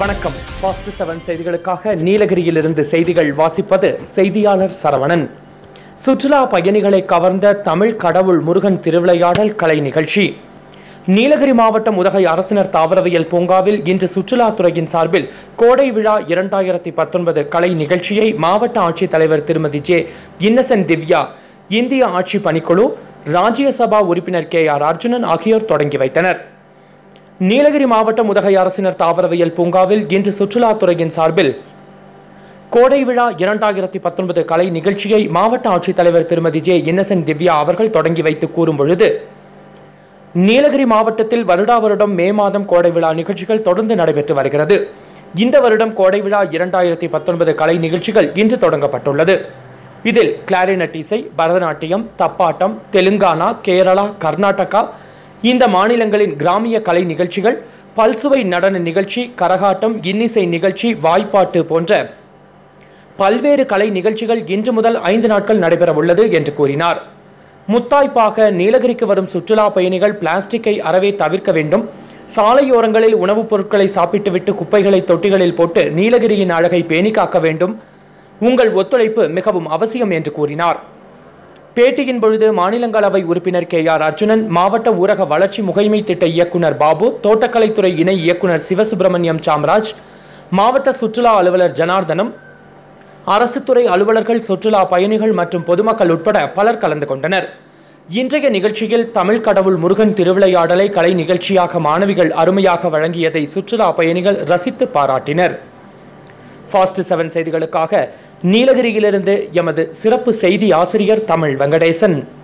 வணக்கம் past seven செய்திகளுக்காக நீலகிரியிலிருந்து செய்திகள் வாசிப்பது செய்தியாளர் சரவணன் சுற்றுலா பயணிகளை கவர்ந்த தமிழ் கடவுள் முருகன் திருவிளையாடல் கலை நிகழ்ச்சி நீலகிரி மாவட்டம் உதகை அரசினர் தாவரவியல் பூங்காவில் இன்று சுற்றுலாத்துறையின் சார்பில் கோடை விழா இரண்டாயிரத்தி பத்தொன்பது கலை நிகழ்ச்சியை மாவட்ட ஆட்சித்தலைவர் திருமதி ஜே இன்னசென்ட் திவ்யா இந்திய ஆட்சி பணிக்குழு ராஜ்யசபா உறுப்பினர் கே ஆர் அர்ஜுனன் ஆகியோர் தொடங்கி வைத்தனர் நீலகிரி மாவட்டம் உதகை அரசினர் தாவரவியல் பூங்காவில் இன்று சுற்றுலாத்துறையின் சார்பில் கோடை விழா இரண்டாயிரத்தி பத்தொன்பது கலை நிகழ்ச்சியை மாவட்ட ஆட்சித்தலைவர் திருமதி ஜே இன்னசென்ட் திவ்யா அவர்கள் தொடங்கி வைத்து கூறும் பொழுது நீலகிரி மாவட்டத்தில் வருடா வருடம் மே மாதம் கோடை விழா நிகழ்ச்சிகள் தொடர்ந்து நடைபெற்று வருகிறது இந்த வருடம் கோடை விழா இரண்டாயிரத்தி பத்தொன்பது கலை நிகழ்ச்சிகள் இன்று தொடங்கப்பட்டுள்ளது இதில் கிளாரினட் இசை பரதநாட்டியம் தப்பாட்டம் தெலுங்கானா கேரளா கர்நாடகா இந்த மாநிலங்களின் கிராமிய கலை நிகழ்ச்சிகள் பல்சுவை நடன நிகழ்ச்சி கரகாட்டம் இன்னிசை நிகழ்ச்சி வாய்ப்பாட்டு போன்ற பல்வேறு கலை நிகழ்ச்சிகள் இன்று முதல் ஐந்து நாட்கள் நடைபெறவுள்ளது என்று கூறினார் முத்தாய்ப்பாக நீலகிரிக்கு வரும் சுற்றுலா பயணிகள் பிளாஸ்டிக்கை அறவே தவிர்க்க வேண்டும் சாலையோரங்களில் உணவுப் பொருட்களை சாப்பிட்டுவிட்டு குப்பைகளை தொட்டிகளில் போட்டு நீலகிரியின் அழகை பேணி காக்க வேண்டும் உங்கள் ஒத்துழைப்பு மிகவும் அவசியம் என்று கூறினார் பேட்டியின் பொழுது மாநிலங்களவை உறுப்பினர் கே ஆர் அர்ஜுனன் மாவட்ட ஊரக வளர்ச்சி முகைமை திட்ட இயக்குனர் பாபு தோட்டக்கலைத்துறை இணை இயக்குனர் சிவசுப்பிரமணியம் சாம்ராஜ் மாவட்ட சுற்றுலா அலுவலர் ஜனார்தனம் அரசு துறை அலுவலர்கள் சுற்றுலா பயணிகள் மற்றும் பொதுமக்கள் உட்பட பலர் கலந்து கொண்டனர் இன்றைய நிகழ்ச்சியில் தமிழ் கடவுள் முருகன் திருவிளையாடலை கலை நிகழ்ச்சியாக மாணவிகள் அருமையாக வழங்கியதை சுற்றுலா பயணிகள் ரசித்து பாராட்டினர் ஃபாஸ்ட் செவன் செய்திகளுக்காக நீலகிரியிலிருந்து எமது சிறப்பு செய்தி ஆசிரியர் தமிழ் வெங்கடேசன்